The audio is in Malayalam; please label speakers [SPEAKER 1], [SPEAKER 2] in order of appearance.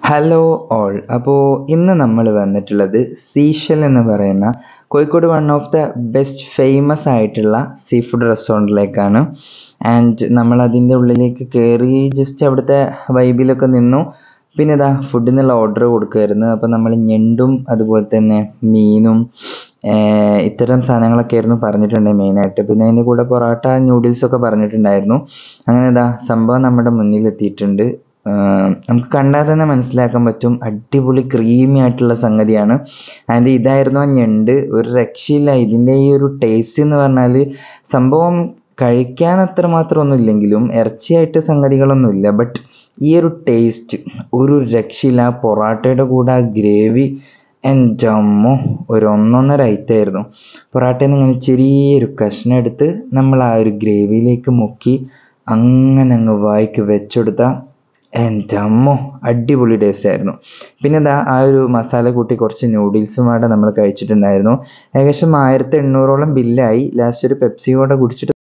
[SPEAKER 1] ഹലോ ഓൾ അപ്പോൾ ഇന്ന് നമ്മൾ വന്നിട്ടുള്ളത് സീഷൽ എന്ന് പറയുന്ന Kozhikode one of the best famous ആയിട്ടുള്ള സീ ഫുഡ് റെസ്റ്റോറൻറ്റിലേക്കാണ് ആൻഡ് നമ്മൾ അതിൻ്റെ ഉള്ളിലേക്ക് കയറി ജസ്റ്റ് അവിടുത്തെ വൈബിലൊക്കെ നിന്നു പിന്നെ ഇതാ ഫുഡിനുള്ള ഓർഡർ കൊടുക്കുമായിരുന്നു അപ്പോൾ നമ്മൾ ഞണ്ടും അതുപോലെ തന്നെ മീനും ഏർ ഇത്തരം സാധനങ്ങളൊക്കെ ആയിരുന്നു പറഞ്ഞിട്ടുണ്ട് മെയിനായിട്ട് പിന്നെ അതിൻ്റെ കൂടെ പൊറോട്ട നൂഡിൽസൊക്കെ പറഞ്ഞിട്ടുണ്ടായിരുന്നു അങ്ങനെ ഇതാ സംഭവം നമ്മുടെ മുന്നിൽ എത്തിയിട്ടുണ്ട് ആഹ് നമുക്ക് കണ്ടാൽ തന്നെ മനസ്സിലാക്കാൻ പറ്റും അടിപൊളി ക്രീമി ആയിട്ടുള്ള സംഗതിയാണ് ആൻഡ് ഇതായിരുന്നു ആ ഞണ്ട് ഒരു രക്ഷയില്ല ഇതിൻ്റെ ഈ ഒരു ടേസ്റ്റ് എന്ന് പറഞ്ഞാൽ സംഭവം കഴിക്കാൻ അത്ര മാത്രമൊന്നും ഇല്ലെങ്കിലും ഇറച്ചിയായിട്ട് സംഗതികളൊന്നുമില്ല ബട്ട് ഈ ഒരു ടേസ്റ്റ് ഒരു രക്ഷയില്ല ആ പൊറാട്ടയുടെ കൂടെ ആ ഗ്രേവി എൻ്റെ അമ്മോ ഒരു ഒന്നൊന്നര ഐറ്റായിരുന്നു പൊറാട്ടയിൽ നിന്ന് ഇങ്ങനെ ചെറിയൊരു കഷ്ണം എടുത്ത് നമ്മൾ ആ ഒരു ഗ്രേവിയിലേക്ക് മുക്കി അങ്ങനെ അങ്ങ് വായിക്ക് വെച്ചെടുത്താൽ എൻ്റെ അമ്മോ അടിപൊളി ടേസ്റ്റ് ആയിരുന്നു പിന്നെ ഇതാ ആ ഒരു മസാല കൂട്ടി കുറച്ച് നൂഡിൽസും അവിടെ നമ്മൾ കഴിച്ചിട്ടുണ്ടായിരുന്നു ഏകദേശം ആയിരത്തി എണ്ണൂറോളം ബില്ലായി ലാസ്റ്റ് ഒരു പെപ്സി കൂടെ കുടിച്ചിട്ട്